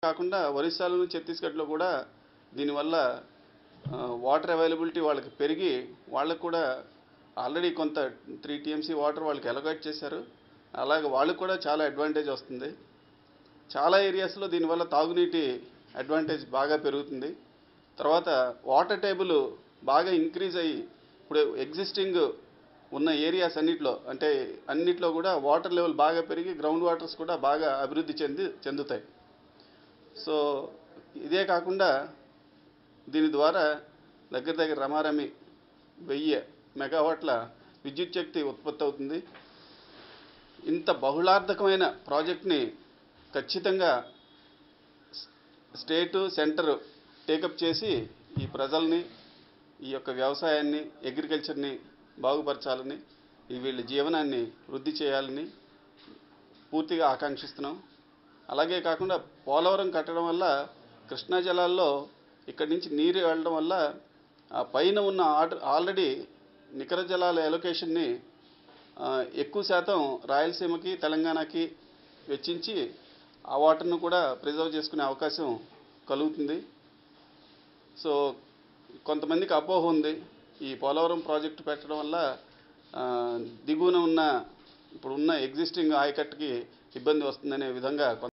కాకుండా ఒరిస్సాలోను ఛత్తీస్గఢ్లో కూడా దీనివల్ల ఆ, వాటర్ అవైలబిలిటీ వాళ్ళకి పెరిగి వాళ్ళకు కూడా ఆల్రెడీ కొంత త్రీ టీఎంసీ వాటర్ వాళ్ళకి ఎలగాట్ చేశారు అలాగే వాళ్ళకు కూడా చాలా అడ్వాంటేజ్ వస్తుంది చాలా ఏరియాస్లో దీనివల్ల తాగునీటి అడ్వాంటేజ్ బాగా పెరుగుతుంది తర్వాత వాటర్ టేబుల్ బాగా ఇంక్రీజ్ అయ్యి ఇప్పుడు ఎగ్జిస్టింగ్ ఉన్న ఏరియాస్ అన్నిట్లో అంటే అన్నిట్లో కూడా వాటర్ లెవెల్ బాగా పెరిగి గ్రౌండ్ వాటర్స్ కూడా బాగా అభివృద్ధి చెంది చెందుతాయి సో ఇదే కాకుండా దీని ద్వారా దగ్గర దగ్గర రమారమి వెయ్యి మెగావాట్ల విద్యుత్ శక్తి ఉత్పత్తి అవుతుంది ఇంత బహుళార్థకమైన ప్రాజెక్ట్ని ఖచ్చితంగా స్టేటు సెంటర్ టేకప్ చేసి ఈ ప్రజల్ని ఈ యొక్క వ్యవసాయాన్ని అగ్రికల్చర్ని బాగుపరచాలని ఈ వీళ్ళ జీవనాన్ని వృద్ధి చేయాలని పూర్తిగా ఆకాంక్షిస్తున్నాం అలాగే కాకుండా పోలవరం కట్టడం వల్ల కృష్ణా జలాల్లో ఇక్కడి నుంచి నీరు వెళ్ళడం వల్ల ఆ పైన ఉన్న ఆర్డర్ ఆల్రెడీ నికర జలాల ఎలొకేషన్ని ఆ, ఎక్కువ శాతం రాయలసీమకి తెలంగాణకి వెచ్చించి ఆ వాటర్ను కూడా ప్రిజర్వ్ చేసుకునే అవకాశం కలుగుతుంది సో కొంతమందికి అపోహ ఉంది ఈ పోలవరం ప్రాజెక్టు పెట్టడం వల్ల ఆ, దిగువన ఉన్న ఇప్పుడు ఉన్న ఎగ్జిస్టింగ్ ఆయకట్టుకి ఇబ్బంది వస్తుందనే విధంగా కొంత